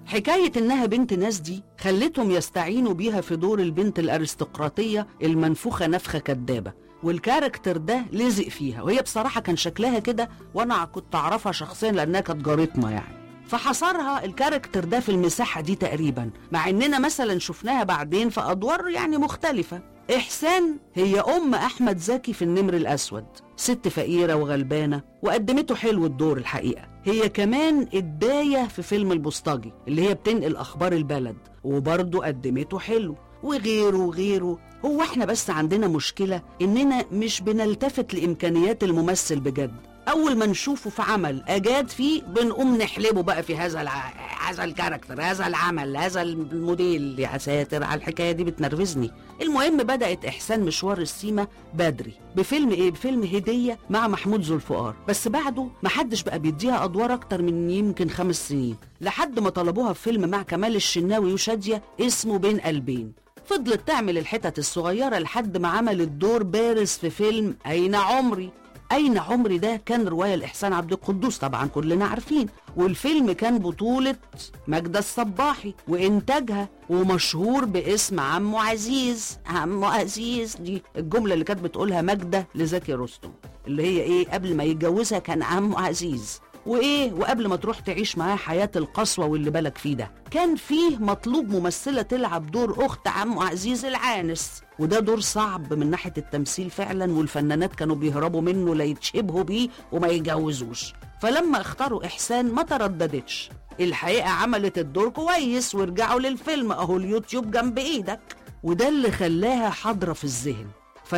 حكاية إنها بنت ناس دي خلتهم يستعينوا بيها في دور البنت الأرستقراطية المنفوخة نفخة كدابة والكاركتر ده لزق فيها وهي بصراحة كان شكلها كده وأنا كنت أعرفها شخصيا لأنها كانت جارتنا يعني فحصرها الكاركتر ده في المساحة دي تقريبا مع إننا مثلا شفناها بعدين في أدوار يعني مختلفة إحسان هي أم أحمد زكي في النمر الأسود ست فقيرة وغلبانة وقدمته حلو الدور الحقيقة هي كمان الداية في فيلم البوسطجي اللي هي بتنقل أخبار البلد وبرضه قدمته حلو وغيره وغيره هو احنا بس عندنا مشكلة إننا مش بنلتفت لإمكانيات الممثل بجد أول ما نشوفه في عمل أجاد فيه بنقوم نحلبه بقى في هذا الع... هذا الكاركتر هذا العمل هذا الموديل يا ساتر على الحكاية دي بتنرفزني المهم بدأت إحسان مشوار السيما بدري بفيلم إيه بفيلم هدية مع محمود ذو الفقار بس بعده محدش بقى بيديها أدوار أكتر من يمكن خمس سنين لحد ما طلبوها في فيلم مع كمال الشناوي وشادية اسمه بين قلبين فضلت تعمل الحتت الصغيرة لحد ما عملت دور بارز في فيلم أين عمري أين عمري ده كان رواية لإحسان عبد القدوس طبعا كلنا عارفين والفيلم كان بطولة ماجدة الصباحي وإنتاجها ومشهور باسم عمو عزيز عمو عزيز دي الجملة اللي كانت بتقولها ماجدة لزكي رستم اللي هي إيه قبل ما يتجوزها كان عمو عزيز وايه وقبل ما تروح تعيش معاه حياه القسوه واللي بالك فيه ده كان فيه مطلوب ممثله تلعب دور اخت عمو عزيز العانس وده دور صعب من ناحيه التمثيل فعلا والفنانات كانوا بيهربوا منه لا يتشبهوا بيه وما يتجوزوش فلما اختاروا احسان ما ترددتش الحقيقه عملت الدور كويس ورجعوا للفيلم اهو اليوتيوب جنب ايدك وده اللي خلاها حاضره في الذهن